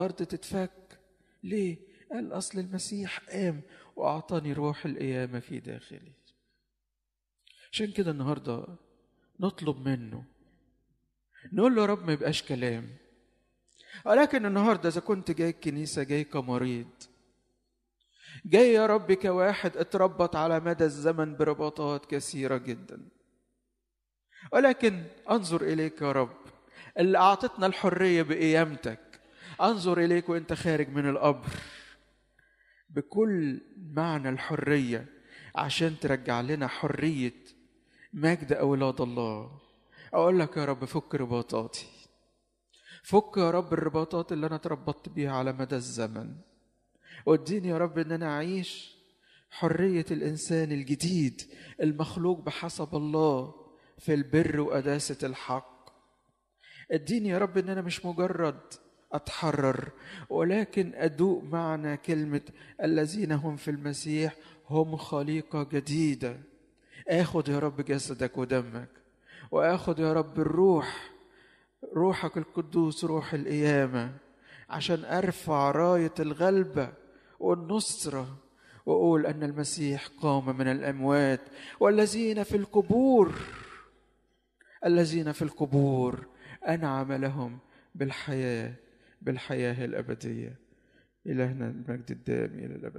الأرض تتفك ليه؟ قال أصل المسيح قام وأعطاني روح القيامة في داخلي عشان كده النهاردة نطلب منه نقول له يا رب ما يبقاش كلام ولكن النهارده اذا كنت جاي الكنيسه جاي كمريض جاي يا رب كواحد اتربط على مدى الزمن برباطات كثيره جدا ولكن انظر اليك يا رب اللي اعطتنا الحريه بقيامتك انظر اليك وانت خارج من القبر بكل معنى الحريه عشان ترجع لنا حريه مجد اولاد الله اقول لك يا رب فك رباطاتي فك يا رب الرباطات اللي انا اتربطت بيها على مدى الزمن واديني يا رب ان انا اعيش حريه الانسان الجديد المخلوق بحسب الله في البر وقداسه الحق اديني يا رب ان انا مش مجرد اتحرر ولكن ادوق معنى كلمه الذين هم في المسيح هم خليقه جديده اخد يا رب جسدك ودمك واخد يا رب الروح روحك القدوس روح القيامه عشان ارفع رايه الغلبه والنصره واقول ان المسيح قام من الاموات والذين في القبور الذين في القبور انعم لهم بالحياه بالحياه الابديه الهنا المجد الدائم الى الابد